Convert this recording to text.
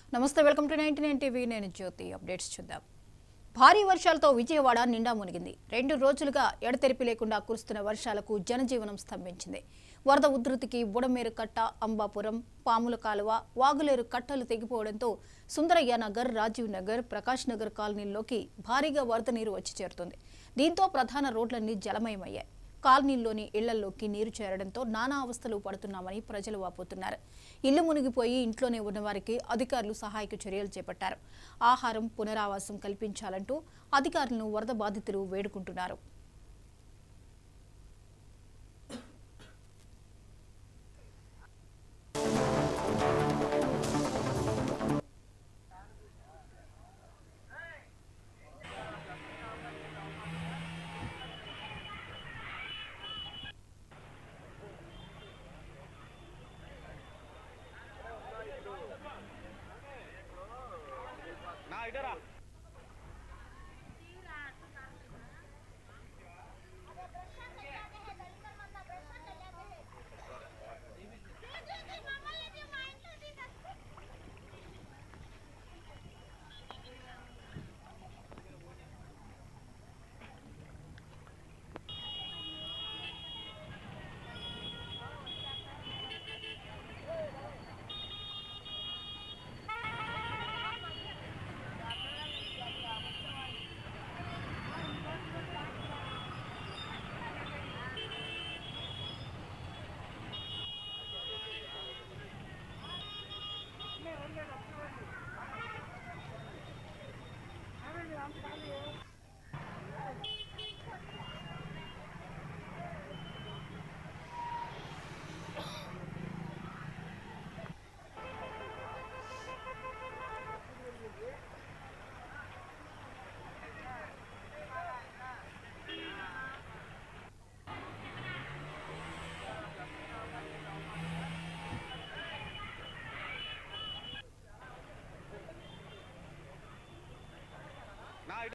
నమస్తే welcome to ninety nine TV నేను Jyothi updates చూద్దాం భారీ వర్షాలతో విజయవాడ నిండా మునిగింది రెండు రోజులుగా ఎడతెరిపి లేకుండా కురుస్తున్న వర్షాలకు జనజీవనం స్తంభించింది వరద ఉధృతికి బుడమేరు కట్ట అంబాపురం పాముల కాలువ వాగులేరు కట్టలు తెగిపోవడంతో సుందరయ్య నగర్ రాజీవ్ నగర్ ప్రకాష్ నగర్ కాలనీల్లోకి భారీగా వరద నీరు వచ్చి చేరుతుంది దీంతో ప్రధాన రోడ్లన్నీ జలమయమయ్యాయి కాలనీల్లోని ఇళ్లలోకి నీరు చేరడంతో నానా అవస్థలు పడుతున్నామని ప్రజలు వాపోతున్నారు ఇల్లు మునిగిపోయి ఇంట్లోనే ఉన్నవారికి అధికారులు సహాయక చర్యలు చేపట్టారు ఆహారం పునరావాసం కల్పించాలంటూ అధికారులను వరద బాధితులు వేడుకుంటున్నారు నా ఇటరా